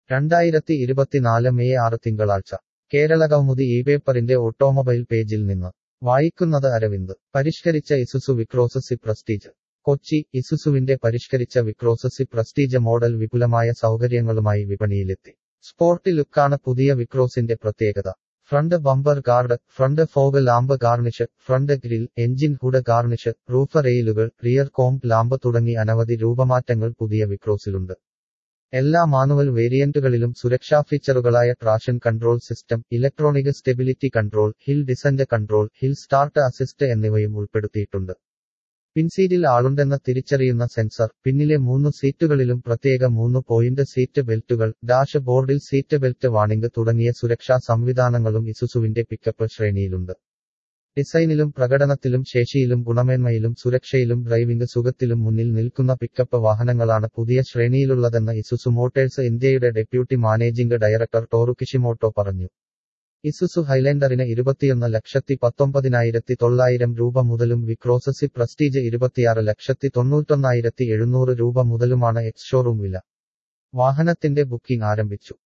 രണ്ടായിരത്തി ഇരുപത്തിനാല് മെയ് ആറ് തിങ്കളാഴ്ച കേരള കൗമുദി ഈ പേപ്പറിന്റെ ഓട്ടോമൊബൈൽ പേജിൽ നിന്ന് വായിക്കുന്നത് അരവിന്ദ് പരിഷ്കരിച്ച Isuzu V Cross C prestige Kochi ഇസുസുവിന്റെ പരിഷ്കരിച്ച വിക്രോസ് സി പ്രസ്റ്റീജ് മോഡൽ വിപുലമായ സൗകര്യങ്ങളുമായി വിപണിയിലെത്തി സ്പോർട്ടി ലുക്കാണ് പുതിയ വിക്രോസിന്റെ പ്രത്യേകത front bumper guard front fog lamp garnish front grille engine hood garnish roof റെയിലുകൾ റിയർ കോംപ് ലാമ്പ് തുടങ്ങി അനവധി രൂപമാറ്റങ്ങൾ പുതിയ വിക്രോസിലുണ്ട് എല്ലാ മാനുവൽ വേരിയന്റുകളിലും സുരക്ഷാ ഫീച്ചറുകളായ traction control system electronic stability control hill descent control hill start assist എന്നിവയും ഉൾപ്പെടുത്തിയിട്ടുണ്ട് പിൻസീറ്റിൽ ആളുണ്ടെന്ന് തിരിച്ചറിയുന്ന സെൻസർ പിന്നിലെ മൂന്ന് സീറ്റുകളിലും പ്രത്യേക മൂന്ന് പോയിന്റ് സീറ്റ് ബെൽറ്റുകൾ ഡാഷ് ബോർഡിൽ സീറ്റ് ബെൽറ്റ് വാണിംഗ് തുടങ്ങിയ സുരക്ഷാ സംവിധാനങ്ങളും ഇസുസുവിന്റെ പിക്കപ്പ് ശ്രേണിയിലുണ്ട് ഡിസൈനിലും പ്രകടനത്തിലും ശേഷിയിലും ഗുണമേന്മയിലും സുരക്ഷയിലും ഡ്രൈവിംഗ് സുഖത്തിലും മുന്നിൽ നിൽക്കുന്ന പിക്കപ്പ് വാഹനങ്ങളാണ് പുതിയ ശ്രേണിയിലുള്ളതെന്ന് ഇസുസു മോട്ടേഴ്സ് ഇന്ത്യയുടെ deputy managing director Toru Kishimoto പറഞ്ഞു ഇസുസു ഹൈലൻഡറിന് ഇരുപത്തിയൊന്ന് ലക്ഷത്തി പത്തൊമ്പതിനായിരത്തി തൊള്ളായിരം രൂപ മുതലും വിക്രോസ് സി പ്രസ്റ്റീജ് ഇരുപത്തിയാറ് ലക്ഷത്തി തൊണ്ണൂറ്റൊന്നായിരത്തി എഴുന്നൂറ് രൂപ മുതലുമാണ് എക്സ് ഷോറൂം വില വാഹനത്തിന്റെ ബുക്കിംഗ് ആരംഭിച്ചു